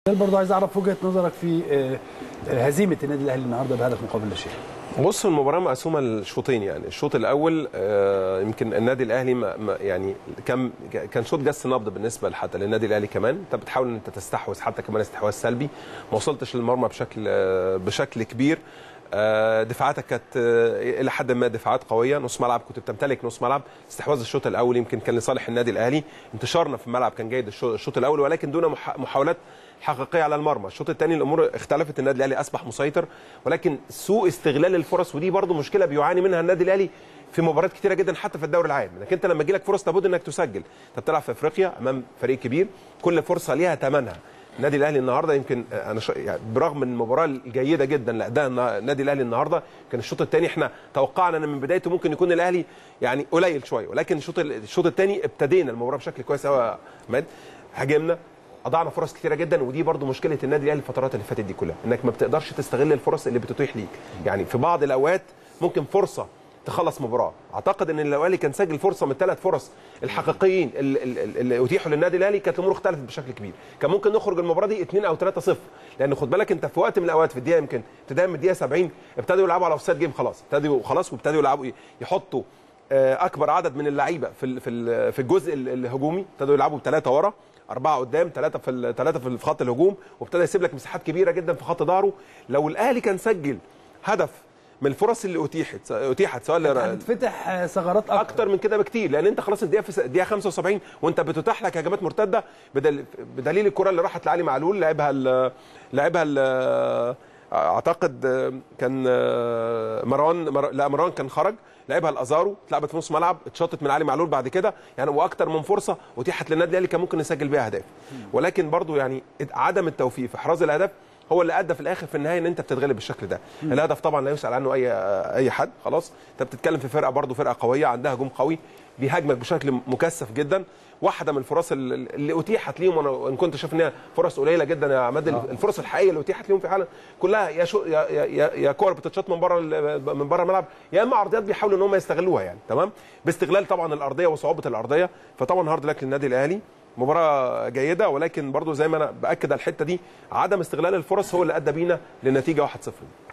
برضه عايز اعرف وجهه نظرك في آه، آه، هزيمه النادي الاهلي النهارده بهدف مقابل لا شيء بص المباراه مقسومه لشوطين يعني الشوط الاول آه، يمكن النادي الاهلي ما ما- يعني كان كان شوط جس نبض بالنسبه حتى للنادي الاهلي كمان انت بتحاول ان انت تستحوذ حتى كمان استحواذ سلبي ما وصلتش للمرمى بشكل آه، بشكل كبير آه، دفاعاتك كانت آه، الى حد ما دفاعات قويه نص ملعب كنت بتمتلك نص ملعب استحواذ الشوط الاول يمكن كان لصالح النادي الاهلي انتشارنا في الملعب كان جيد الشو- الشوط الاول ولكن دون مح- محاولات حقيقيه على المرمى الشوط الثاني الامور اختلفت النادي الاهلي اصبح مسيطر ولكن سوء استغلال الفرص ودي برضو مشكله بيعاني منها النادي الاهلي في مباريات كتيره جدا حتى في الدوري العام انك انت لما يجي لك فرص لابد انك تسجل انت بتلعب في افريقيا امام فريق كبير كل فرصه ليها ثمنها النادي الاهلي النهارده يمكن انا ش... يعني برغم من المباراه الجيده جدا لاداء النا- النادي الاهلي النهارده كان الشوط الثاني احنا توقعنا ان من بدايته ممكن يكون الاهلي يعني قليل شويه ولكن الشوط الشوط الثاني ابتدينا المباراه بشكل كويس قوي يا عماد هاجمنا اضعنا فرص كتيره جدا ودي برضو مشكله النادي الاهلي الفترات اللي فاتت دي كلها انك ما بتقدرش تستغل الفرص اللي بتتيح ليك يعني في بعض الاوقات ممكن فرصه تخلص مباراه اعتقد ان الاهلي كان سجل فرصه من الثلاث فرص الحقيقيين اللي, اللي اللي اتيحوا للنادي الاهلي كانت الامور اختلفت بشكل كبير كان ممكن نخرج المباراه دي 2 او 3 0 لان خد بالك انت في وقت من الاوقات في الدقيقه يمكن ابتداء من الدقيقه 70 ابتدوا يلعبوا على اوفسايد جيم خلاص ابتدوا خلاص وابتدوا يلعبوا يحطوا آه، اكبر عدد من اللعيبه في ال- في ال- في الجزء ال- الهجومي ابتدوا يلعبوا بثلاثه ورا اربعه قدام ثلاثه في ال- ثلاثه في في خط الهجوم وابتدى يسيب لك مساحات كبيره جدا في خط ظهره لو الاهلي كان سجل هدف من الفرص اللي اتيحت اتيحت سواء لر- هتتفتح آه، ثغرات اكتر اكتر من كده بكتير لان انت خلاص الدقيقه في الدقيقه 75 وانت بتتاح لك هجمات مرتده بدل بدليل الكره اللي راحت لعلي معلول لعبها ال- لعبها ال- اعتقد كان مروان مر... لا مروان كان خرج لعبها الازارو اتلعبت في نص ملعب اتشاطت من علي معلول بعد كده يعني واكتر من فرصه اتيحت للنادي الاهلي كان ممكن يسجل بيها اهداف ولكن برضو يعني عدم التوفيق في احراز الاهداف هو اللي ادى في الاخر في النهايه ان انت بتتغلب بالشكل ده الهدف طبعا لا يسال عنه اي اي حد خلاص انت بتتكلم في فرقه برضو فرقه قويه عندها هجوم قوي بيهاجمك بشكل مكثف جدا واحده من الفرص اللي اللي اتيحت ليهم وانا وان كنت شايف ان هي فرص قليله جدا يا عماد الفرص الحقيقيه اللي اتيحت ليهم فعلا كلها يا شو يا يا, يا, يا كور بتتشاط من بره ال- من بره الملعب يا اما عرضيات بيحاولوا ان هم يستغلوها يعني تمام باستغلال طبعا الارضيه وصعوبه الارضيه فطبعا هارد لك للنادي الاهلي مباراة جيدة ولكن برضو زي ما انا باكد على الحتة دي عدم استغلال الفرص هو اللي ادى بينا للنتيجة 1-0